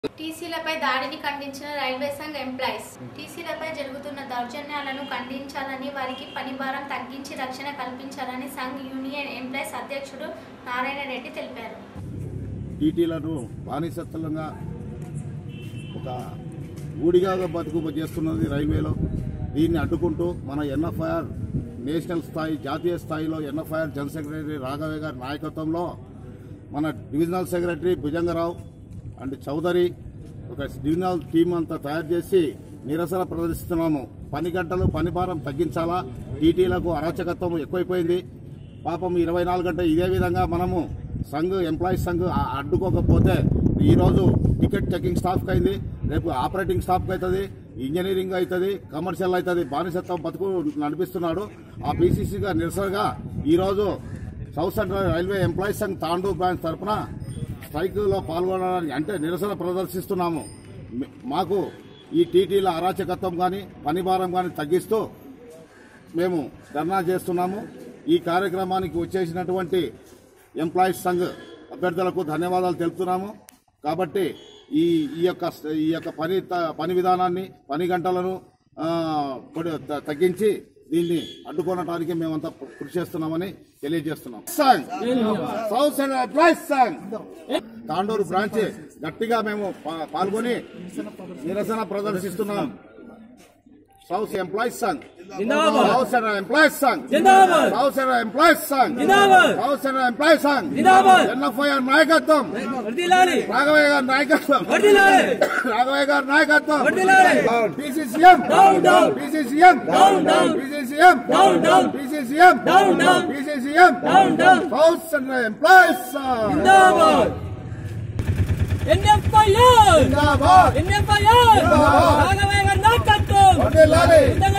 టీసీలపై దాడిని ఖండించిన railway Sangh employees టీసీలపై జరుగుతున్న దౌర్జన్యాలను ఖండించాలని వారికి పనిభారం తగ్గించి రక్షణ కల్పించాలని సంఘ్ యూనియన్ ఎంప్లాయీస్ అధ్యక్షుడు నారాయణ రెడ్డి తెలిపారు టీటీలను బానిసత్వంగా ఒక ఊడిగా బతుకు చేస్తున్నది రైల్వేలో దీన్ని అడ్డుకుంటూ మన ఎన్ఎఫ్ఐఆర్ నేషనల్ స్థాయి జాతీయ స్థాయిలో ఎన్ఎఫ్ఐఆర్ జనరల్ సెక్రటరీ రాఘవయ్య గారి నాయకత్వంలో మన divisional secretary Bhujangarao and Chowdary ఒక డివిజనల్ టీం అంతా తయారు చేసి నిరసన ప్రదర్శిస్తున్నాము పని గంటలు పని భారం తగ్గించాలా టీటీలకు అరాచకత్వం ఎక్కువైపోయింది పాపం ఇరవై నాలుగు గంటలు ఇదే విధంగా మనము సంఘ్ ఎంప్లాయీస్ సంఘ్ ఆ- అడ్డుకోకపోతే ఈరోజు టికెట్ చెకింగ్ స్టాఫ్కి అయింది రేపు ఆపరేటింగ్ స్టాఫ్కి అవుతుంది ఇంజనీరింగ్ అవుతుంది కమర్షియల్ అవుతుంది బానిసత్వం బతుకు నడిపిస్తున్నాడు ఆ బీసీసీగా నిరసనగా ఈరోజు south central railway employees Sangh Tandur branch తరఫున స్ట్రైక్లో పాల్గొనడానికి అంటే నిరసన ప్రదర్శిస్తున్నాము మి- మాకు ఈ టీటీల అరాచకత్వం కానీ పనిభారం కానీ తగ్గిస్తూ మేము ధర్నా చేస్తున్నాము ఈ కార్యక్రమానికి వచ్చేసినటువంటి ఎంప్లాయీస్ సంఘ్ అభ్యర్థులకు ధన్యవాదాలు తెలుపుతున్నాము కాబట్టి ఈ ఈ యొక్క ఈ యొక్క పని త- పని విధానాన్ని పని గంటలను ఆ, కొడి- త- తగ్గించి దీన్ని అడ్డుకోవడానికి మేమంతా కృషి చేస్తున్నామని తెలియజేస్తున్నాం Sangh south central employees Sangh Tandur branch గట్టిగా మేము పా- పాల్గొని నిరసన ప్రదర్శిస్తున్నాం సౌత్ ఎంప్లాయీస్ సంఘ్ జిందాబాద్ సౌత్ సెంట్రల్ ఎంప్లాయీస్ సంఘ్ జిందాబాద్ సౌత్ సెంట్రల్ ఎంప్లాయీస్ సంఘ్ జిందాబాద్ సౌత్ సెంట్రల్ ఎంప్లాయీస్ సంఘ్ జిందాబాద్ ఎన్ఎఫ్ఐఆర్ నాయకత్వం వర్దిల్లాలి రాఘవయ్య గారి నాయకత్వం వర్దిల్లాలి రాఘవయ్య గారి నాయకత్వం వర్దిల్లాలి PCCM down down PCCM down down PCCM down down PCCM down down PCCM down down south central employees Sangh జిందాబాద్ ఎన్ఎఫ్ఐఆర్ జిందాబాద్ ఎన్ఎఫ్ఐఆర్ జిందాబాద్. రాఘవయ్య గారి నాయకత్వం వర్ధిల్లాలి. జిందాబాద్